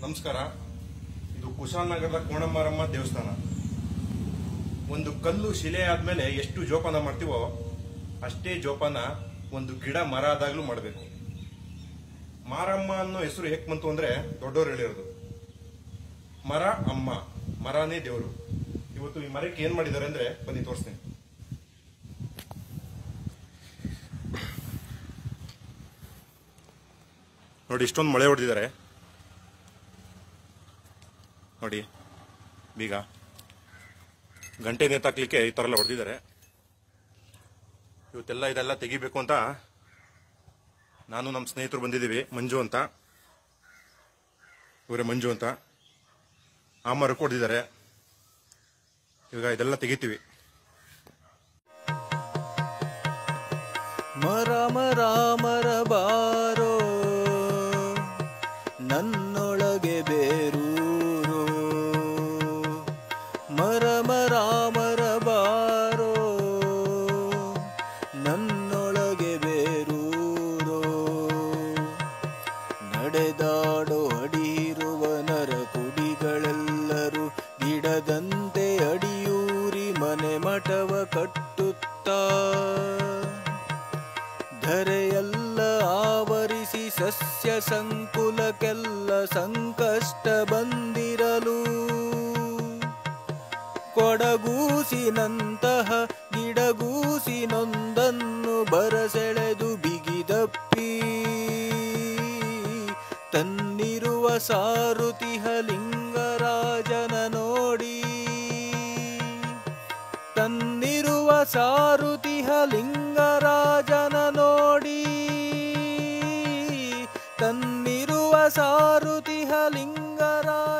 ನಮಸ್ಕಾರ ಇದು ಕುಶಾಲನಗರದ ಕೋಣಮಾರಮ್ಮ ದೇವಸ್ಥಾನ ಒಂದು ಕಲ್ಲು ಶಿಲೆ ಆದ್ಮೇಲೆ ಎಷ್ಟು ಜೋಪಾನ ಮಾಡ್ತೀವೋ ಅಷ್ಟೇ ಜೋಪಾನ ಒಂದು ಗಿಡ ಮರ ಆದಾಗ್ಲೂ ಮಾಡಬೇಕು ಮಾರಮ್ಮ ಅನ್ನೋ ಹೆಸರು ಹೇಗೆ ಬಂತು ಅಂದ್ರೆ ದೊಡ್ಡವರು ಹೇಳಿರೋದು ಮರ ಅಮ್ಮ ಮರನೇ ದೇವರು ಇವತ್ತು ಈ ಮರಕ್ಕೆ ಏನ್ ಮಾಡಿದ್ದಾರೆ ಅಂದ್ರೆ ಬನ್ನಿ ತೋರಿಸ್ತೀನಿ ನೋಡಿ ಇಷ್ಟೊಂದು ಮಳೆ ಹೊಡೆದಿದ್ದಾರೆ ನೋಡಿ ಬೀಗ ಗಂಟೆ ನೇತಾಕ್ಲಿಕ್ಕೆ ಈ ಥರ ಎಲ್ಲ ಹೊಡೆದಿದ್ದಾರೆ ಇವತ್ತೆಲ್ಲ ಇದೆಲ್ಲ ತೆಗಿಬೇಕು ಅಂತ ನಾನು ನಮ್ಮ ಸ್ನೇಹಿತರು ಬಂದಿದ್ದೀವಿ ಮಂಜು ಅಂತ ಇವರೇ ಮಂಜು ಅಂತ ಆ ಮರಕ್ಕೆ ಹೊಡೆದಿದ್ದಾರೆ ಈಗ ಇದೆಲ್ಲ ತೆಗಿತೀವಿ ಮರ ಮರ ಮರ ಬಾರೋ ನನ್ನೊಳಗೆ ಬೇರೂರು ಮರ ಮರ ಮರ ಬಾರೋ ನನ್ನೊಳಗೆ ಬೇರೂರು ನಡೆದಾಡೋ ಅಡಿಯಿರುವ ನರ ಕುಡಿಗಳೆಲ್ಲರೂ ಗಿಡದಂತೆ ಅಡಿಯೂರಿ ಮನೆ ಮಠವ ಕಟ್ಟುತ್ತಾ ಧರೆಯೆಲ್ಲ ಆವರಿಸಿ ಸಸ್ಯ ಸಂಕುಲಕ್ಕೆಲ್ಲ ಸಂಕಷ್ಟ ಬಂದಿರಲು ಕೊಡಗೂಸಿನಂತಹ ಗಿಡಗೂಸಿನೊಂದನ್ನು ಬರಸೆಳೆದು ಬಿಗಿದಪ್ಪಿ ತನ್ನಿರುವ ಸಾರುತಿಹ ಲಿಂಗರಾಜನ ನೋಡಿ ತನ್ನಿರುವ ಸಾರುತಿಹ ಲಿಂಗರಾಜನ ನೋಡಿ ತನ್ನಿರುವ ಸಾರುತಿಹ ಲಿಂಗರಾಜ